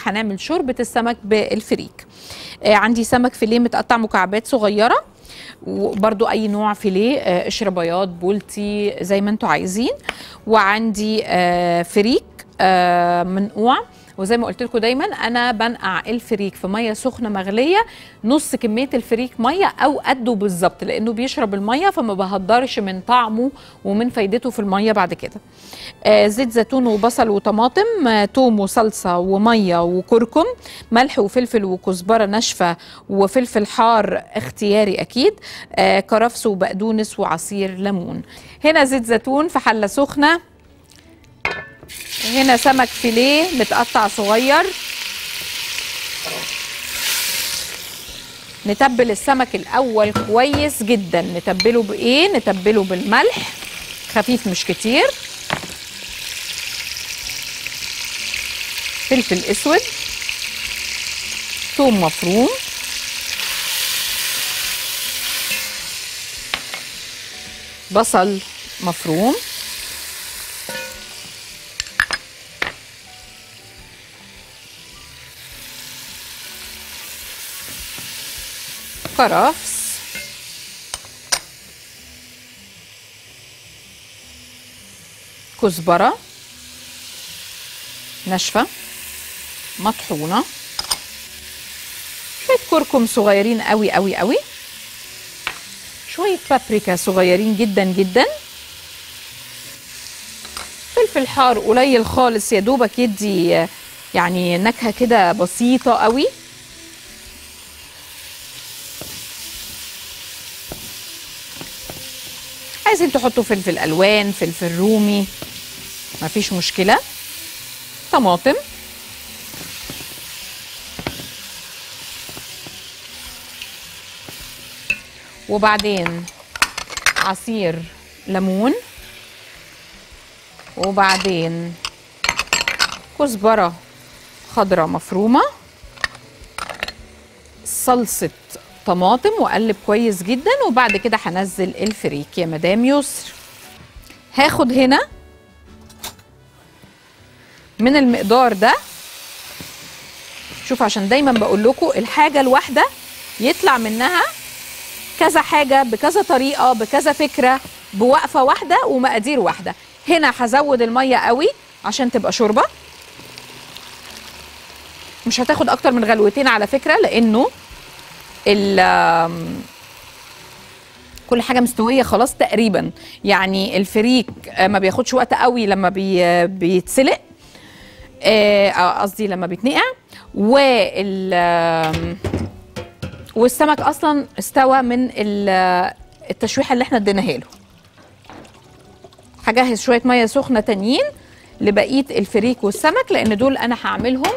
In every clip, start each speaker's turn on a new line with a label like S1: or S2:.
S1: هنعمل شوربه السمك بالفريك آه عندي سمك فيليه متقطع مكعبات صغيره وبرضو اي نوع فيليه آه، قشر بياض بولتي زي ما انتوا عايزين وعندي آه، فريك آه، منقوع وزي ما قلت لكم دايما انا بنقع الفريك في ميه سخنه مغليه نص كميه الفريك ميه او قده بالظبط لانه بيشرب الميه فما بهدرش من طعمه ومن فايدته في الميه بعد كده آه زيت زيتون وبصل وطماطم آه توم وصلصه وميه وكركم ملح وفلفل وكزبره ناشفه وفلفل حار اختياري اكيد آه كرفس وبقدونس وعصير ليمون هنا زيت زيتون في حله سخنه هنا سمك فيليه متقطع صغير نتبل السمك الاول كويس جدا نتبله بايه نتبله بالملح خفيف مش كتير فلفل اسود ثوم مفروم بصل مفروم كرفس كزبرة ناشفة مطحونة شوية كركم صغيرين قوي قوي قوي شوية بابريكا صغيرين جدا جدا فلفل حار قليل خالص يا دوبك يدي يعني نكهة كده بسيطة قوي عايزين تحطوا فلفل الوان فلفل رومي مفيش مشكله طماطم وبعدين عصير ليمون وبعدين كزبره خضراء مفرومه صلصه طماطم واقلب كويس جدا وبعد كده هنزل الفريك يا مدام يسر هاخد هنا من المقدار ده شوف عشان دايما بقول لكم الحاجه الواحده يطلع منها كذا حاجه بكذا طريقه بكذا فكره بوقفه واحده ومقادير واحده هنا هزود الميه قوي عشان تبقى شوربه مش هتاخد اكتر من غلوتين على فكره لانه ال كل حاجه مستويه خلاص تقريبا يعني الفريك ما بياخدش وقت قوي لما بي بيتسلق قصدي لما بيتنقع وال والسمك اصلا استوى من التشويحه اللي احنا اديناها له هجهز شويه ميه سخنه تانيين لبقيه الفريك والسمك لان دول انا هعملهم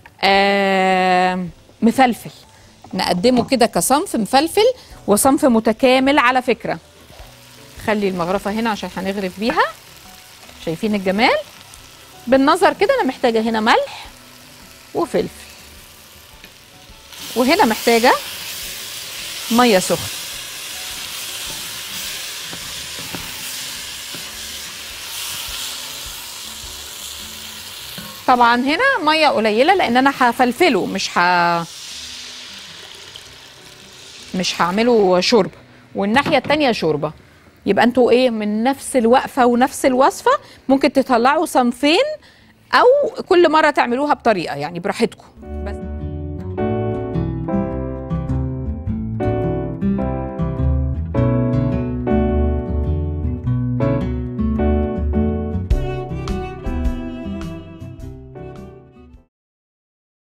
S1: مفلفل نقدمه كده كصنف مفلفل وصنف متكامل على فكره خلي المغرفه هنا عشان هنغرف بيها شايفين الجمال بالنظر كده انا محتاجه هنا ملح وفلفل وهنا محتاجه ميه سخنه طبعا هنا ميه قليله لان انا هفلفله مش ه مش هعمله شوربه والناحيه التانية شوربه يبقى انتوا ايه من نفس الوقفه ونفس الوصفه ممكن تطلعوا صنفين او كل مره تعملوها بطريقه يعني براحتكم بس